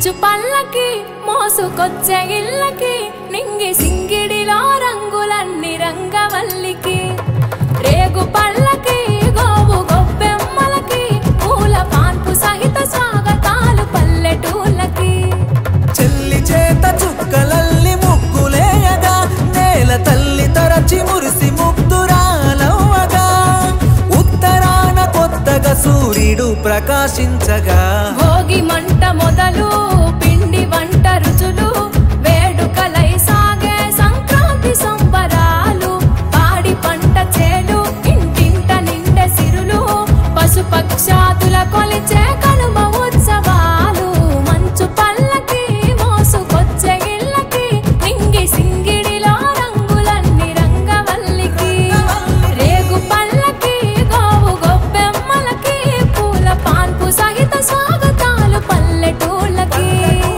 మంచు పల్లకి మోసుకొచ్చే ఇళ్ళకి నింగి సింగిడిలో రంగులన్నీ రంగవల్లికి రేగు పళ్ళకి గోవు గొబ్బెమ్మలకి పూల పాన్పు సహిత స్వాగతాలు పల్లెటూళ్ళకి చెల్లి చేత చుక్కలల్లి ముగ్గులేయగా నేల తల్లి తరచి మురిసి ముగ్ధురాలవ్వగా ఉత్తరాన కొత్తగా సూర్యుడు ప్రకాశించగా భోగి మంట మొదలు పిండి వంట రుచులు వేడుకలై సాగే సంక్రాంతి సంబరాలు పాడి పంట చేలు ఇంటింట నిండె సిరులు పశుపక్షాదుల కొలిచే కనుమ ఉత్సవాలు మంచు పల్లకి మోసుకొచ్చే ఇళ్ళకి నింగి సింగిడిలో రంగులన్నీ రంగవల్లికి రేగు పల్లకి గోవు గొబ్బెమ్మలకి పూల పాన్పు సహిత స్వాగతాలు పల్లెటూళ్ళకి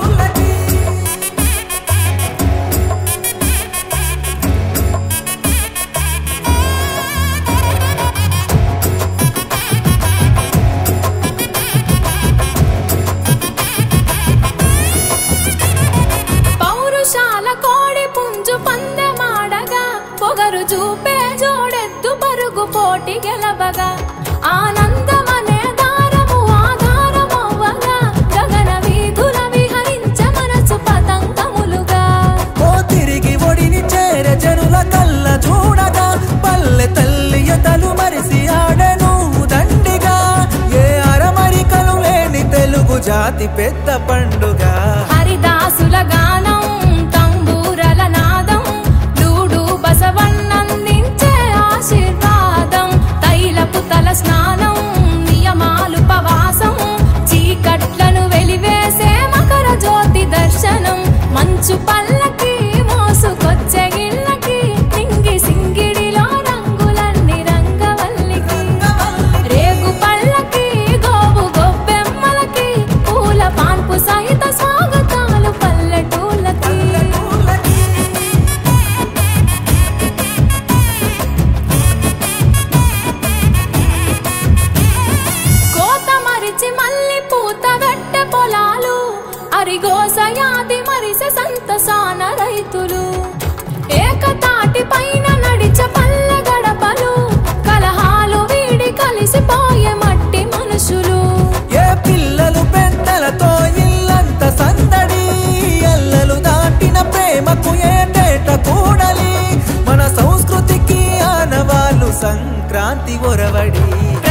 పౌరుషాల కోడి పుంజు పందెమాడగా పొగరు చూపే జోడెద్దు పరుగు పోటీ గెలవగా ఆనందమనే దారము ఆధారమవ్వగా గగన వీధుల విహరించ మనసు పతంగములుగా ఓ తిరిగి ఒడిని చేర జనుల కళ్ళ చూడగా పల్లె తల్లి ఎతలు మరిసి ఆడెను దండిగా ఏ అరమరికలు లేని తెలుగు జాతి పెద్ద పండుగ హరిదాసుల గానం తంబూరల నాదం లూడు బసవన్నందించే ఆశీర్వాదం తైలపు తల స్నానం నియమాలు పవాసం చీకట్లను వెలివేసే మకర జ్యోతి దర్శనం మంచు పల్లకి మోసుకొచ్చే ఇళ్ళకి నింగి సింగిడిలో రంగులన్నీ రంగవల్లికి రేగు పళ్ళకి గోవు గొబ్బెమ్మలకి పూల పాన్పు సహిత స్వాగతాలు పల్లెటూళ్ళకి కోత మరిచి మల్లి పూత వెట్టె పొలాలు అరిగోసయాది మరిసె సంతసాన రైతులు ఏకతాటి పైన నడిచ పల్లె గడపలు కలహాలు వీడి కలిసిపోయే మట్టి మనుషులు ఏ పిల్లలు పెద్దలతో ఇల్లంత సందడి ఎల్లలు దాటిన ప్రేమకు ఏటేట కూడలి మన సంస్కృతికి ఆనవాళ్ళు సంక్రాంతి ఒరవడి